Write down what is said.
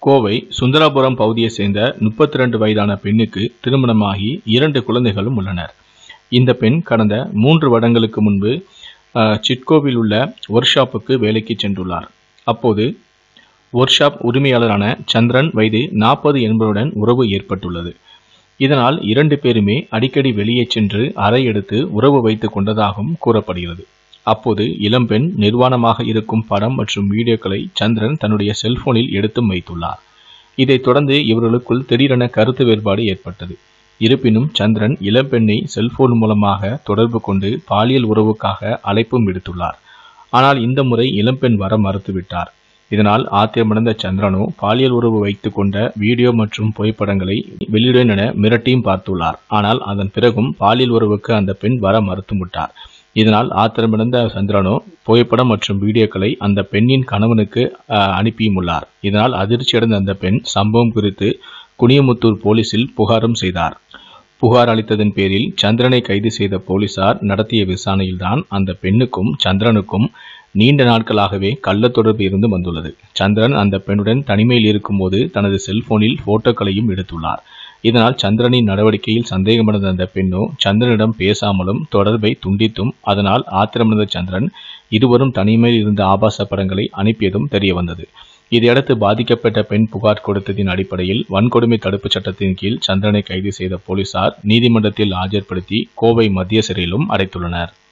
கோவை சுந்தராபுரம் பகுதியை சேர்ந்த முப்பத்தி ரெண்டு வயதான பெண்ணுக்கு திருமணமாகி இரண்டு குழந்தைகளும் உள்ளனர் இந்த பெண் கடந்த மூன்று வருடங்களுக்கு முன்பு அஹ், சிட்கோவில் உள்ள ஒர்க் ஷாப்புக்கு வேலைக்கு சென்றுள்ளார் அப்போது ஒர்க் ஷாப் உரிமையாளரான சந்திரன் வயது நாற்பது என்பவருடன் உறவு ஏற்பட்டுள்ளது இதனால் இரண்டு பேருமே அடிக்கடி வெளியே சென்று அறை எடுத்து உறவு வைத்துக் கொண்டதாகவும் கூறப்படுகிறது அப்போது இளம்பெண் நிர்வாணமாக இருக்கும் படம் மற்றும் வீடியோக்களை சந்திரன் தன்னுடைய செல்போனில் எடுத்தும் வைத்துள்ளார் இதைத் தொடர்ந்து இவர்களுக்குள் திடீரென கருத்து வேறுபாடு ஏற்பட்டது இருப்பினும் சந்திரன் இளம்பெண்ணை செல்போன் மூலமாக தொடர்பு கொண்டு பாலியல் உறவுக்காக அழைப்பும் விடுத்துள்ளார் ஆனால் இந்த முறை இளம்பெண் வர மறுத்துவிட்டார் இதனால் ஆத்திரமடைந்த சந்திரனோ பாலியல் உறவு வைத்துக் கொண்ட வீடியோ மற்றும் புகைப்படங்களை வெளியிடுவேன் என மிரட்டியும் பார்த்துள்ளார் ஆனால் அதன் பிறகும் பாலியல் உறவுக்கு அந்த பெண் வர மறுத்துவிட்டார் இதனால் ஆத்திரமடைந்த சந்திரனோ புகைப்படம் மற்றும் வீடியோக்களை அந்த பெண்ணின் கணவனுக்கு அஹ், அனுப்பியும் உள்ளார் இதனால் அதிர்ச்சியடைந்த அந்த பெண் சம்பவம் குறித்து குனியமுத்தூர் போலீசில் புகாரும் செய்தார் புகார் அளித்ததன் பேரில் சந்திரனை கைது செய்த போலீசார் நடத்திய விசாரணையில்தான் அந்த பெண்ணுக்கும் சந்திரனுக்கும் நீண்ட நாட்களாகவே கள்ள தொடர்பு இருந்து வந்துள்ளது சந்திரன் அந்த பெண்ணுடன் தனிமையில் இருக்கும்போது தனது செல்போனில் போட்டோக்களையும் எடுத்துள்ளார் இதனால் சந்திரனின் நடவடிக்கையில் சந்தேகமடைந்த அந்த பெண்ணோ சந்திரனிடம் பேசாமலும் தொடர்பை துண்டித்தும் அதனால் ஆத்திரமடைந்த சந்திரன் இருவரும் தனிமையில் இருந்த ஆபாச படங்களை அனுப்பியதும் தெரிய வந்தது இதையடுத்து பாதிக்கப்பட்ட பெண் புகார் கொடுத்ததின் அடிப்படையில் வன்கொடுமை தடுப்புச் சட்டத்தின் கீழ் சந்திரனை கைது செய்த போலீசார் நீதிமன்றத்தில் ஆஜர்படுத்தி கோவை மத்திய சிறையிலும் அடைத்துள்ளனர்